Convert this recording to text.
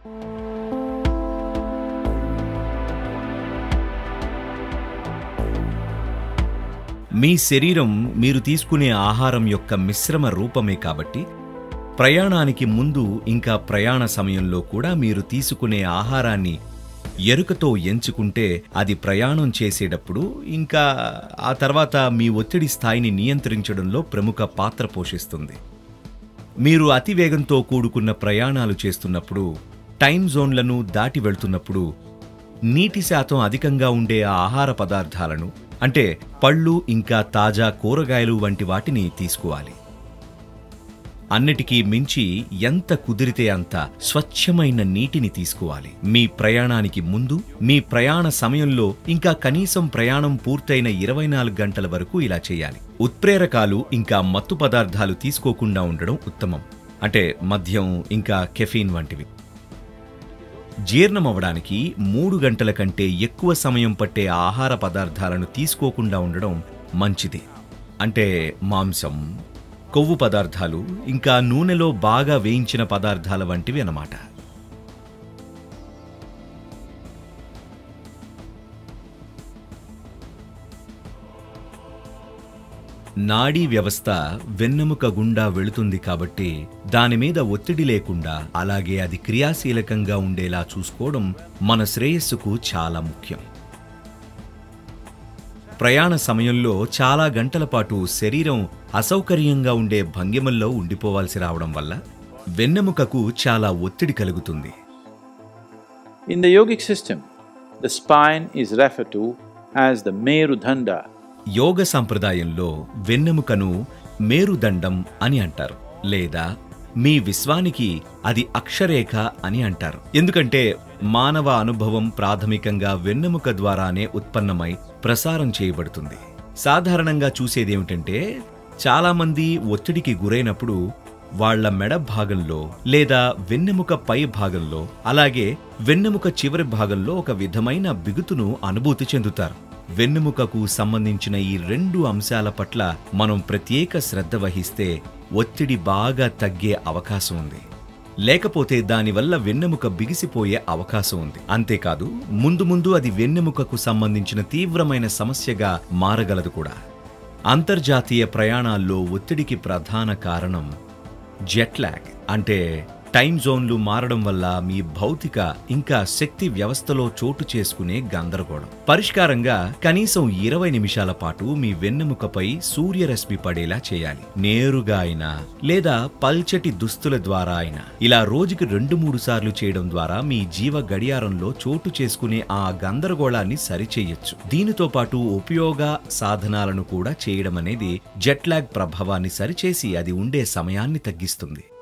మీ శరీరం మీరు తీసుకునే ఆహారం యొక్క మిశ్రమ రూపమే కాబట్టి ప్రయాణానికి ముందు ఇంకా ప్రయాణ సమయంలో కూడా మీరు తీసుకునే ఆహారాన్ని ఎరుకతో ఎంచుకుంటే అది ప్రయాణం చేసేటప్పుడు ఇంకా ఆ తర్వాత మీ ఒత్తిడి స్థాయిని నియంత్రించడంలో ప్రముఖ పాత్ర పోషిస్తుంది మీరు అతివేగంతో కూడుకున్న ప్రయాణాలు చేస్తున్నప్పుడు టైం జోన్లను దాటి వెళ్తున్నప్పుడు నీటి శాతం అధికంగా ఉండే ఆ ఆహార పదార్థాలను అంటే పళ్ళు ఇంకా తాజా కూరగాయలు వంటి వాటిని తీసుకోవాలి అన్నిటికీ మించి ఎంత కుదిరితే అంత స్వచ్ఛమైన నీటిని తీసుకోవాలి మీ ప్రయాణానికి ముందు మీ ప్రయాణ సమయంలో ఇంకా కనీసం ప్రయాణం పూర్తయిన ఇరవై నాలుగు గంటల వరకు ఇలా చేయాలి ఉత్ప్రేరకాలు ఇంకా మత్తు పదార్థాలు తీసుకోకుండా ఉండడం ఉత్తమం అంటే మద్యం ఇంకా కెఫీన్ వంటివి జీర్ణమవడానికి మూడు గంటల కంటే ఎక్కువ సమయం పట్టే ఆహార పదార్థాలను తీసుకోకుండా ఉండడం మంచిది అంటే మాంసం కొవ్వు పదార్థాలు ఇంకా నూనెలో బాగా వేయించిన పదార్థాల వంటివి అన్నమాట నాడీ వ్యవస్థ వెన్నెముక గుండా వెళుతుంది కాబట్టి దాని మీద ఒత్తిడి లేకుండా అలాగే అది క్రియాశీలకంగా ఉండేలా చూసుకోవడం మన శ్రేయస్సుకు చాలా ముఖ్యం ప్రయాణ సమయంలో చాలా గంటల పాటు శరీరం అసౌకర్యంగా ఉండే భంగిమల్లో ఉండిపోవాల్సి రావడం వల్ల వెన్నెముకకు చాలా ఒత్తిడి కలుగుతుంది In the yogic system, the spine is referred to as the Merudanda. యోగ సంప్రదాయంలో వెన్నెముకను మేరుదండం అని అంటారు లేదా మీ విశ్వానికి అది అక్షరేఖ అని అంటారు ఎందుకంటే మానవ అనుభవం ప్రాథమికంగా వెన్నెముక ద్వారానే ఉత్పన్నమై ప్రసారం చేయబడుతుంది సాధారణంగా చూసేదేమిటంటే చాలామంది ఒత్తిడికి గురైనప్పుడు వాళ్ళ మెడ భాగంలో లేదా వెన్నెముక పై భాగంలో అలాగే వెన్నెముక చివరి భాగంలో ఒక విధమైన బిగుతును అనుభూతి చెందుతారు వెన్నెముకకు సంబంధించిన ఈ రెండు అంశాల పట్ల మనం ప్రత్యేక శ్రద్ధ వహిస్తే ఒత్తిడి బాగా తగ్గే అవకాశం ఉంది లేకపోతే దానివల్ల వెన్నెముక బిగిసిపోయే అవకాశం ఉంది అంతేకాదు ముందు ముందు అది వెన్నెముకకు సంబంధించిన తీవ్రమైన సమస్యగా మారగలదు కూడా అంతర్జాతీయ ప్రయాణాల్లో ఒత్తిడికి ప్రధాన కారణం జెట్ ల్యాగ్ అంటే టైం జోన్లు మారడం వల్ల మీ భౌతిక ఇంకా శక్తి వ్యవస్థలో చోటు చేసుకునే గందరగోళం పరిష్కారంగా కనీసం ఇరవై నిమిషాల పాటు మీ వెన్నెముకపై సూర్యరశ్మి పడేలా చేయాలి నేరుగా అయినా లేదా పల్చటి దుస్తుల ద్వారా అయినా ఇలా రోజుకి రెండు మూడు సార్లు చేయడం ద్వారా మీ జీవ గడియారంలో చోటు చేసుకునే ఆ గందరగోళాన్ని సరిచేయొచ్చు దీనితో పాటు ఉపయోగ సాధనాలను కూడా చేయడం అనేది జెట్లాగ్ ప్రభావాన్ని సరిచేసి అది ఉండే సమయాన్ని తగ్గిస్తుంది